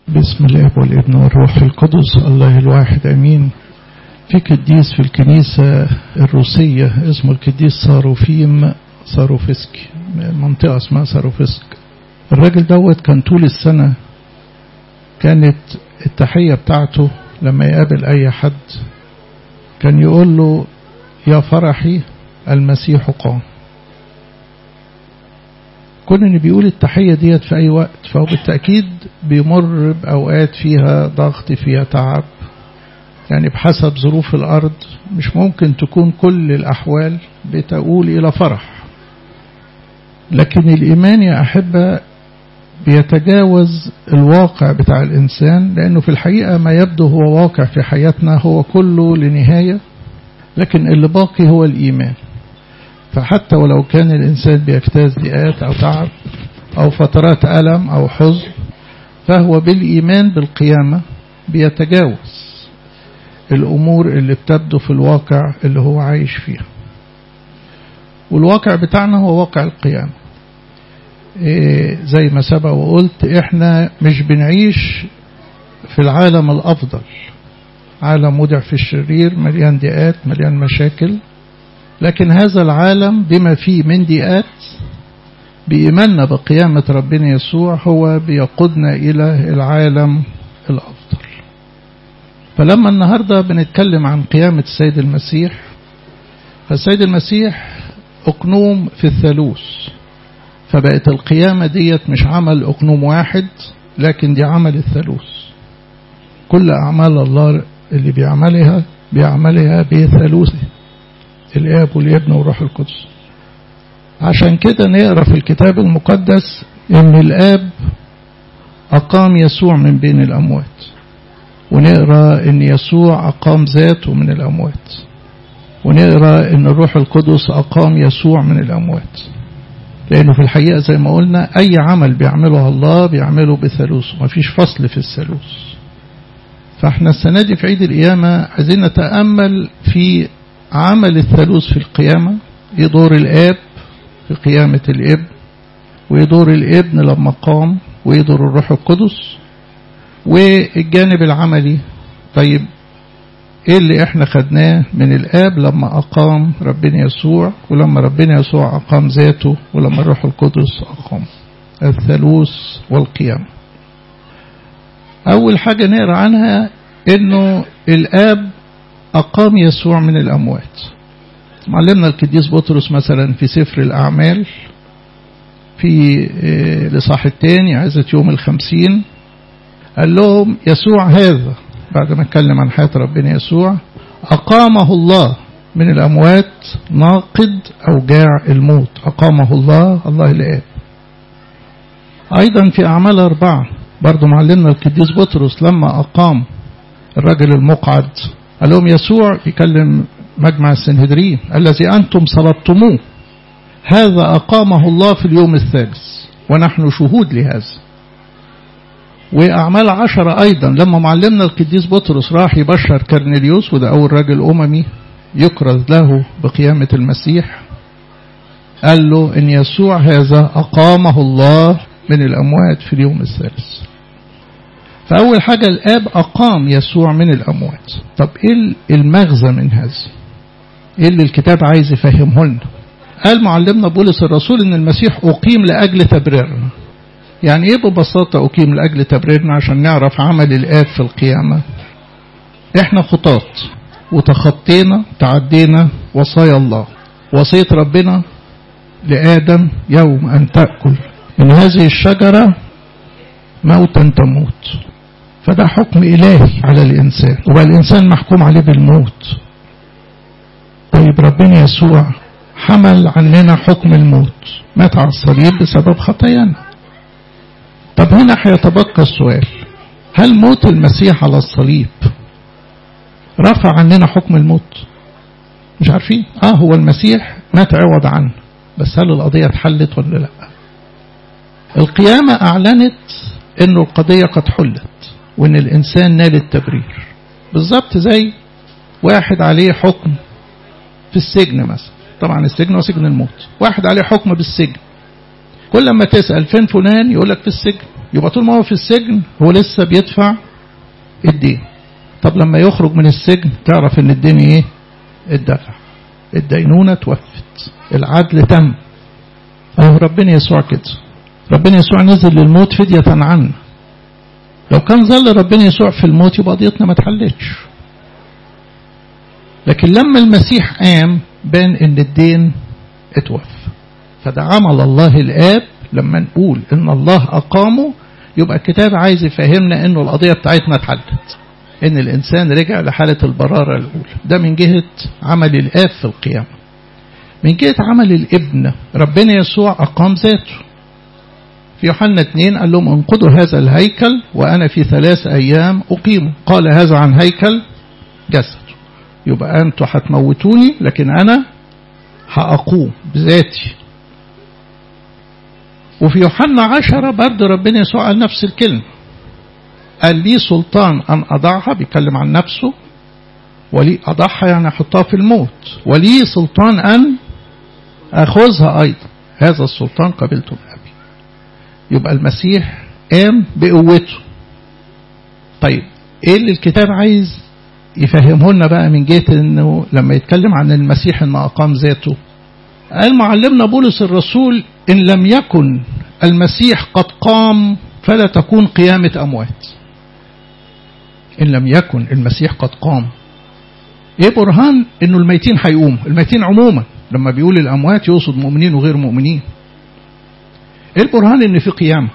بسم الاب والابن والروح القدس الله الواحد امين في قديس في الكنيسة الروسية اسمه القديس صاروفيم صاروفسكي منطقة اسمها صاروفسك الراجل دوت كان طول السنة كانت التحية بتاعته لما يقابل أي حد كان يقول له يا فرحي المسيح قام كون ان بيقول التحية ديت في أي وقت فهو بالتأكيد بيمر بأوقات فيها ضغط فيها تعب يعني بحسب ظروف الأرض مش ممكن تكون كل الأحوال بتقول إلى فرح لكن الإيمان يا أحبة بيتجاوز الواقع بتاع الإنسان لأنه في الحقيقة ما يبدو هو واقع في حياتنا هو كله لنهاية لكن اللي باقي هو الإيمان فحتى ولو كان الإنسان بيجتاز ضيقات أو تعب أو فترات ألم أو حزن فهو بالإيمان بالقيامة بيتجاوز الأمور اللي بتبدو في الواقع اللي هو عايش فيها والواقع بتاعنا هو واقع القيامة إيه زي ما سبق وقلت احنا مش بنعيش في العالم الأفضل عالم مدع في الشرير مليان ضيقات مليان مشاكل لكن هذا العالم بما فيه من ضيقات بإيماننا بقيامة ربنا يسوع هو بيقودنا إلى العالم الأفضل فلما النهاردة بنتكلم عن قيامة السيد المسيح فالسيد المسيح أقنوم في الثالوث فبقت القيامة ديت مش عمل أقنوم واحد لكن دي عمل الثالوث كل أعمال الله اللي بيعملها بيعملها بثالوثه الآب والابن والروح القدس عشان كده نقرا في الكتاب المقدس ان الآب أقام يسوع من بين الأموات ونقرا ان يسوع أقام ذاته من الأموات ونقرا ان الروح القدس أقام يسوع من الأموات لأنه في الحقيقة زي ما قلنا أي عمل بيعمله الله بيعمله بثالوث مفيش فصل في الثالوث فاحنا السنة دي في عيد القيامة عايزين نتأمل في عمل الثالوث في القيامة ايه دور الآب في قيامة الابن وايه دور الابن لما قام وايه دور الروح القدس والجانب العملي طيب ايه اللي احنا خدناه من الاب لما اقام ربنا يسوع ولما ربنا يسوع اقام ذاته ولما الروح القدس اقام الثالوث والقيامة اول حاجة نقرا عنها انه الاب اقام يسوع من الاموات معلمنا القديس بطرس مثلا في سفر الاعمال في الاصحاح الثاني عزة يوم الخمسين قال لهم يسوع هذا بعد ما اتكلم عن حياة ربنا يسوع أقامه الله من الأموات ناقد أوجاع الموت أقامه الله الله الآب أيضا في أعمال أربعة برضو معلمنا القديس بطرس لما أقام الرجل المقعد قال لهم يسوع يكلم مجمع السنهدرين الذي أنتم صلبتموه هذا أقامه الله في اليوم الثالث ونحن شهود لهذا وأعمال عشرة أيضا لما معلمنا القديس بطرس راح يبشر كرنيليوس وده أول راجل أممي يكرز له بقيامة المسيح قال له إن يسوع هذا أقامه الله من الأموات في اليوم الثالث فأول حاجة الآب أقام يسوع من الأموات طب إيه المغزى من هذا إيه اللي الكتاب عايز يفهمه لنا قال معلمنا بولس الرسول إن المسيح أقيم لأجل تبريرنا يعني ايه ببساطة أقيم لأجل تبريرنا عشان نعرف عمل الآب في القيامة احنا خطاط وتخطينا تعدينا وصايا الله وصية ربنا لآدم يوم أن تأكل من هذه الشجرة موتا تموت فده حكم إلهي على الإنسان وبقى الإنسان محكوم عليه بالموت طيب ربنا يسوع حمل عننا حكم الموت مات على الصليب بسبب خطايانا طب هنا هيتبقى السؤال هل موت المسيح على الصليب رفع عننا حكم الموت مش عارفين اه هو المسيح مات عوض عنه بس هل القضية اتحلت ولا لا القيامة اعلنت انه القضية قد حلت وان الانسان نال التبرير بالظبط زي واحد عليه حكم في السجن مثلا طبعا السجن هو سجن الموت واحد عليه حكم بالسجن كل ما تسأل فين فلان يقول لك في السجن يبقى طول ما هو في السجن هو لسه بيدفع الدين طب لما يخرج من السجن تعرف ان الدين ايه الدفع الدينونة توفت العدل تم اهو ربنا يسوع كده ربنا يسوع نزل للموت فدية عنا لو كان ظل ربنا يسوع في الموت يبقى قضيتنا ما اتحلتش لكن لما المسيح قام بان ان الدين اتوفى فده عمل الله الاب لما نقول ان الله اقامه يبقى الكتاب عايز يفهمنا انه القضيه بتاعتنا اتحلت ان الانسان رجع لحاله البراره الاولى ده من جهه عمل الاب في القيامه من جهه عمل الابن ربنا يسوع اقام ذاته في يوحنا 2 قال لهم انقضوا هذا الهيكل وانا في ثلاث ايام اقيمه قال هذا عن هيكل جسد يبقى انتوا هتموتوني لكن انا هاقوم بذاتي وفي يوحنا عشرة برضه ربنا يسوع قال نفس الكلمة قال لي سلطان أن أضعها بيتكلم عن نفسه ولي أضعها يعني أحطها في الموت ولي سلطان أن أخذها أيضا هذا السلطان قبلته من أبي يبقى المسيح قام بقوته طيب ايه اللي الكتاب عايز يفهمه لنا بقى من جهه انه لما يتكلم عن المسيح انه اقام ذاته قال معلمنا بولس الرسول إن لم يكن المسيح قد قام فلا تكون قيامة أموات إن لم يكن المسيح قد قام إيه برهان إنه الميتين هيقوم الميتين عموما لما بيقول الأموات يقصد مؤمنين وغير مؤمنين إيه البرهان إن في قيامة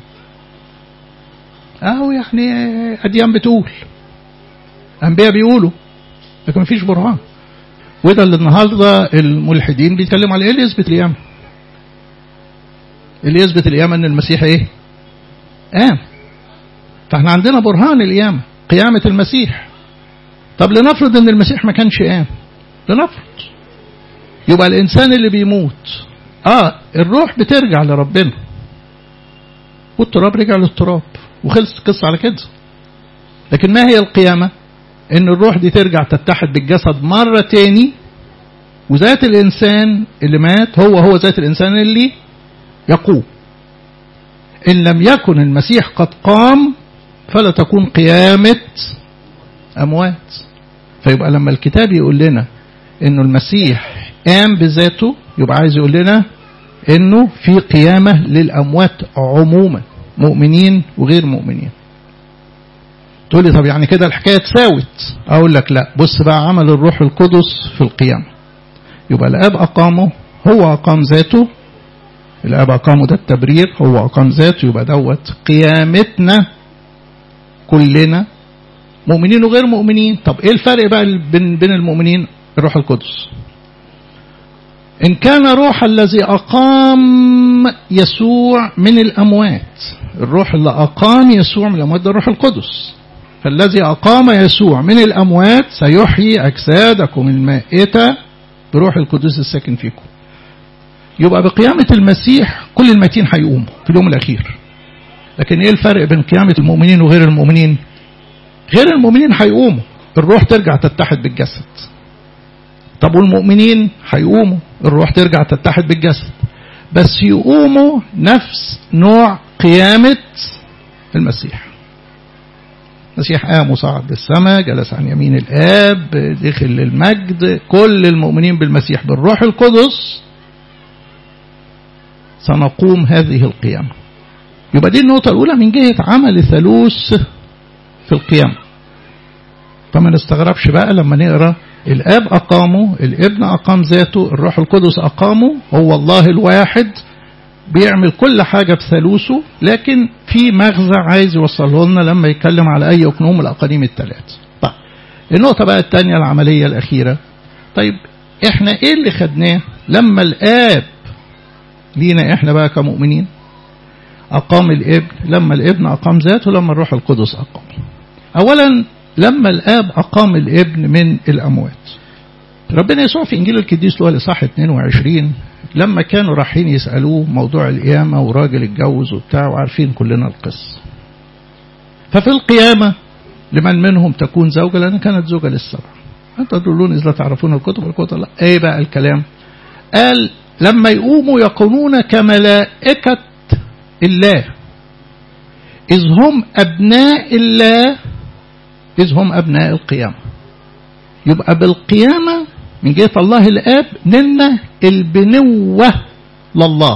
أهو يعني أديان بتقول أنبياء بيقولوا لكن مفيش برهان وده اللي النهارده الملحدين بيتكلموا على ايه اللي يثبت القيامه؟ اللي يثبت القيامه ان المسيح ايه؟ قام. فاحنا عندنا برهان القيامه، قيامه المسيح. طب لنفرض ان المسيح ما كانش قام. لنفرض. يبقى الانسان اللي بيموت اه الروح بترجع لربنا. والتراب رجع للتراب وخلصت القصه على كده. لكن ما هي القيامه؟ ان الروح دي ترجع تتحد بالجسد مرة تاني وذات الانسان اللي مات هو هو ذات الانسان اللي يقوم ان لم يكن المسيح قد قام فلا تكون قيامة اموات فيبقى لما الكتاب يقول لنا انه المسيح قام بذاته يبقى عايز يقول لنا انه في قيامة للاموات عموما مؤمنين وغير مؤمنين تقول لي طب يعني كده الحكاية تساوت أقول لك لا بص بقى عمل الروح القدس في القيامة يبقى الآب أقامه هو أقام ذاته الآب أقامه ده التبرير هو أقام ذاته يبقى دوت قيامتنا كلنا مؤمنين وغير مؤمنين طب إيه الفرق بقى بين بين المؤمنين الروح القدس إن كان روح الذي أقام يسوع من الأموات الروح اللي أقام يسوع من الأموات ده الروح القدس فالذي أقام يسوع من الأموات سيحيي أجسادكم المائتة بروح القدس الساكن فيكم يبقى بقيامة المسيح كل الميتين هيقوموا في اليوم الأخير لكن إيه الفرق بين قيامة المؤمنين وغير المؤمنين غير المؤمنين هيقوموا الروح ترجع تتحد بالجسد طب والمؤمنين هيقوموا الروح ترجع تتحد بالجسد بس يقوموا نفس نوع قيامة المسيح المسيح قام وصعد للسماء جلس عن يمين الآب دخل للمجد كل المؤمنين بالمسيح بالروح القدس سنقوم هذه القيامة يبقى دي النقطة الأولى من جهة عمل الثالوث في القيامة فما نستغربش بقى لما نقرأ الآب أقامه الابن أقام ذاته الروح القدس أقامه هو الله الواحد بيعمل كل حاجة بثالوثه لكن في مغزى عايز يوصله لنا لما يتكلم على أي أقنوم الأقانيم الثلاث طيب النقطة بقى الثانية العملية الأخيرة طيب إحنا إيه اللي خدناه لما الآب لينا إحنا بقى كمؤمنين أقام الابن لما الابن أقام ذاته لما الروح القدس أقام أولا لما الآب أقام الابن من الأموات ربنا يسوع في إنجيل القديس له الإصحاح 22 لما كانوا رايحين يسألوه موضوع القيامة وراجل اتجوز وبتاع وعارفين كلنا القصة ففي القيامة لمن منهم تكون زوجة لأن كانت زوجة للسبع أنت تقولون إذا تعرفون الكتب الكتب لا إيه بقى الكلام قال لما يقوموا يكونون كملائكة الله إذ هم أبناء الله إذ هم أبناء القيامة يبقى بالقيامة من جهة الله الآب نلنا البنوة لله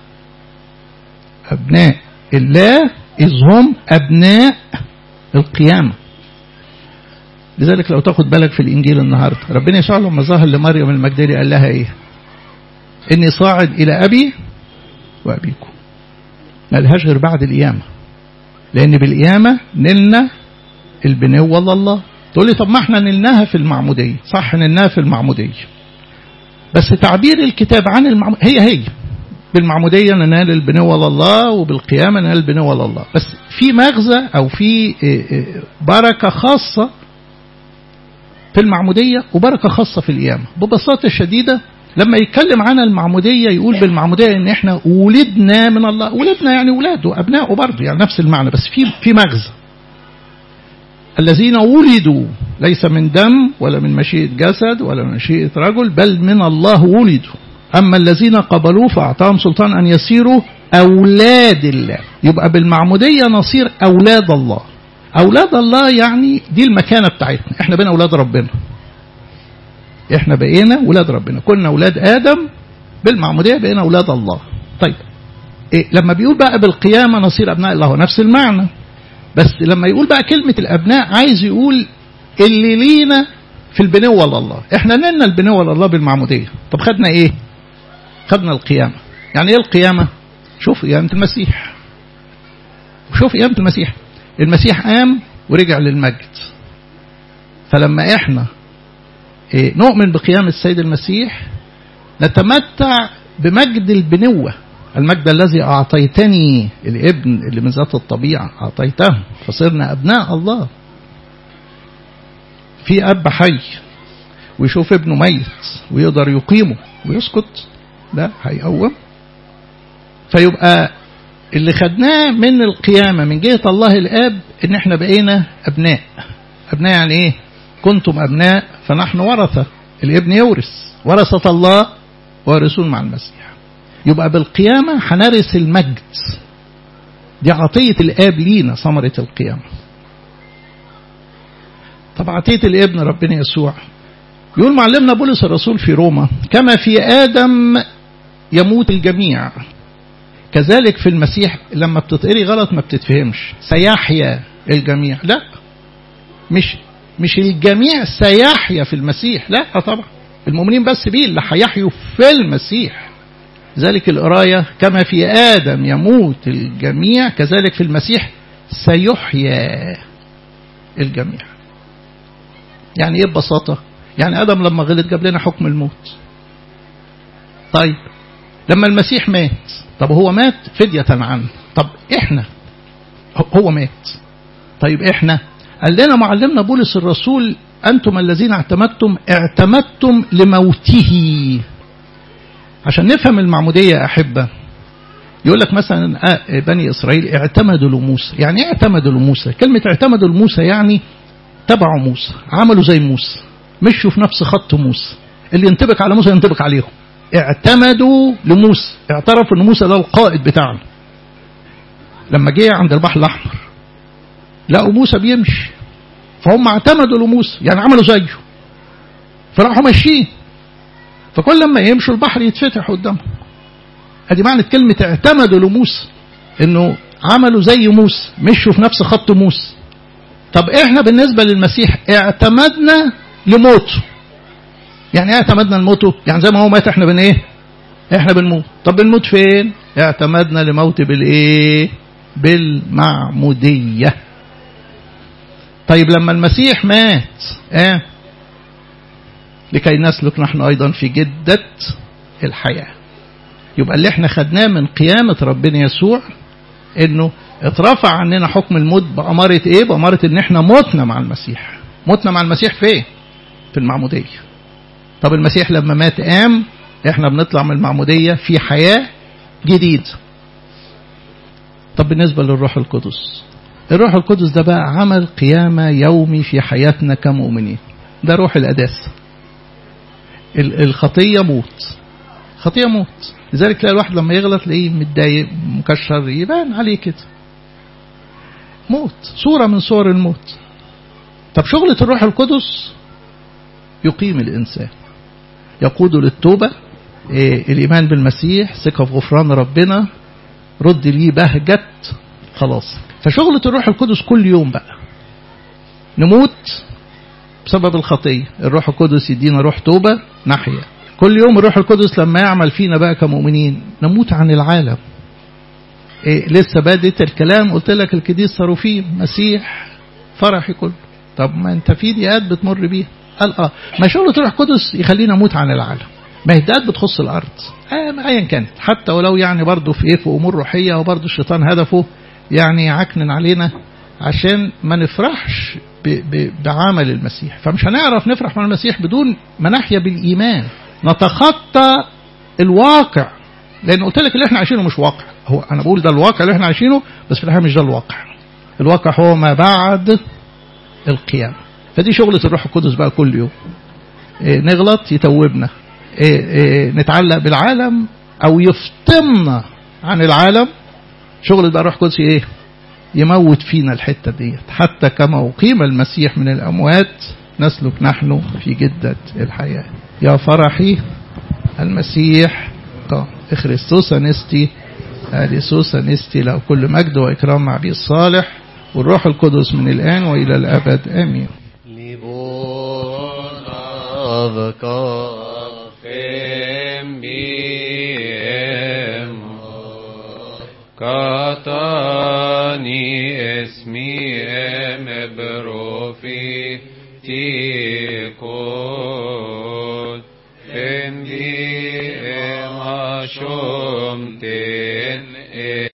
أبناء الله إذ هم أبناء القيامة لذلك لو تاخد بالك في الإنجيل النهاردة ربنا يسوع لما ظهر لمريم المجدلي قال لها إيه إني صاعد إلى أبي وأبيكم ما لهاش غير بعد القيامة لأن بالقيامة نلنا البنوة لله تقول لي طب ما احنا نلناها في المعمودية صح نلناها في المعمودية بس تعبير الكتاب عن المعمودية هي هي بالمعمودية ننال البنوة لله وبالقيامة ننال البنوة لله بس في مغزى أو في بركة خاصة في المعمودية وبركة خاصة في القيامة ببساطة شديدة لما يتكلم عن المعمودية يقول بالمعمودية ان احنا ولدنا من الله ولدنا يعني ولاده ابنائه برضه يعني نفس المعنى بس في في مغزى الذين ولدوا ليس من دم ولا من مشيئة جسد ولا من مشيئة رجل بل من الله ولدوا أما الذين قبلوه فأعطاهم سلطان أن يصيروا أولاد الله يبقى بالمعمودية نصير أولاد الله أولاد الله يعني دي المكانة بتاعتنا احنا بين أولاد ربنا احنا بقينا أولاد ربنا كنا أولاد آدم بالمعمودية بقينا أولاد الله طيب إيه لما بيقول بقى بالقيامة نصير أبناء الله هو نفس المعنى بس لما يقول بقى كلمة الأبناء عايز يقول اللي لينا في البنوة لله احنا نلنا البنوة لله بالمعمودية طب خدنا ايه خدنا القيامة يعني ايه القيامة شوف قيامة المسيح شوف قيامة المسيح المسيح قام ورجع للمجد فلما احنا ايه نؤمن بقيام السيد المسيح نتمتع بمجد البنوة المجد الذي أعطيتني الابن اللي من ذات الطبيعة أعطيته فصرنا أبناء الله في أب حي ويشوف ابنه ميت ويقدر يقيمه ويسكت لا هيقوم فيبقى اللي خدناه من القيامة من جهة الله الآب إن إحنا بقينا أبناء أبناء يعني إيه كنتم أبناء فنحن ورثة الابن يورث ورثة الله وارثون مع المسيح يبقى بالقيامة هنرث المجد دي عطية الآب لينا ثمرة القيامة طب عطية الابن ربنا يسوع يقول معلمنا بولس الرسول في روما كما في آدم يموت الجميع كذلك في المسيح لما بتتقري غلط ما بتتفهمش سيحيا الجميع لا مش مش الجميع سيحيا في المسيح لا طبعا المؤمنين بس بيه اللي هيحيوا في المسيح ذلك القراية كما في آدم يموت الجميع كذلك في المسيح سيحيا الجميع يعني ايه ببساطة يعني آدم لما غلط جاب لنا حكم الموت طيب لما المسيح مات طب هو مات فدية عنه طب احنا هو مات طيب احنا قال لنا معلمنا بولس الرسول أنتم الذين اعتمدتم اعتمدتم لموته عشان نفهم المعمودية يا أحبة يقول لك مثلا بني إسرائيل اعتمدوا لموسى يعني ايه اعتمدوا لموسى كلمة اعتمدوا لموسى يعني تبعوا موسى عملوا زي موسى مشوا في نفس خط موسى اللي ينطبق على موسى ينطبق عليهم اعتمدوا لموسى اعترفوا ان موسى ده القائد بتاعنا لما جه عند البحر الاحمر لقوا موسى بيمشي فهم اعتمدوا لموسى يعني عملوا زيه فراحوا ماشيين فكل لما يمشوا البحر يتفتح قدامهم ادي معنى كلمة اعتمدوا لموسى انه عملوا زي موسى مشوا في نفس خط موسى طب احنا بالنسبة للمسيح اعتمدنا لموته يعني ايه اعتمدنا لموته يعني زي ما هو مات احنا بن ايه احنا بنموت طب بنموت فين اعتمدنا لموت بالايه بالمعمودية طيب لما المسيح مات اه لكي نسلك نحن ايضا في جدة الحياة يبقى اللي احنا خدناه من قيامة ربنا يسوع انه اترفع عننا حكم الموت بأمارة ايه بأمارة ان احنا متنا مع المسيح متنا مع المسيح فين في المعمودية طب المسيح لما مات قام احنا بنطلع من المعمودية في حياة جديدة طب بالنسبة للروح القدس الروح القدس ده بقى عمل قيامة يومي في حياتنا كمؤمنين ده روح القداسة الخطية موت خطية موت لذلك تلاقي الواحد لما يغلط تلاقيه متضايق مكشر يبان عليه كده موت صورة من صور الموت طب شغلة الروح القدس يقيم الإنسان يقود للتوبة إيه الإيمان بالمسيح ثقة في غفران ربنا رد لي بهجة خلاص فشغلة الروح القدس كل يوم بقى نموت بسبب الخطية الروح القدس يدينا روح توبة نحيا كل يوم الروح القدس لما يعمل فينا بقى كمؤمنين نموت عن العالم إيه لسه بادت الكلام قلت لك الكديس صاروفين مسيح فرحي كله طب ما انت في دقات بتمر بيها قال اه ما شغلة الروح القدس يخلينا نموت عن العالم ما هي دقات بتخص الارض ايا كانت حتى ولو يعني برضه في ايه في امور روحيه وبرضه الشيطان هدفه يعني يعكنن علينا عشان ما نفرحش بعمل المسيح فمش هنعرف نفرح مع المسيح بدون ما نحيا بالايمان نتخطى الواقع لان قلت لك اللي احنا عايشينه مش واقع هو انا بقول ده الواقع اللي احنا عايشينه بس في الحقيقه مش ده الواقع الواقع هو ما بعد القيامه فدي شغله الروح القدس بقى كل يوم إيه نغلط يتوبنا إيه إيه نتعلق بالعالم او يفطمنا عن العالم شغل بقى الروح القدس ايه يموت فينا الحته ديت حتى كما اقيم المسيح من الاموات نسلك نحن في جده الحياه يا فرحي المسيح قام اخريستوس انستي اليسوس انستي له كل مجد واكرام مع بيه الصالح والروح القدس من الان والى الابد امين Katani esmi em ebrofi tikot endi em ashom ten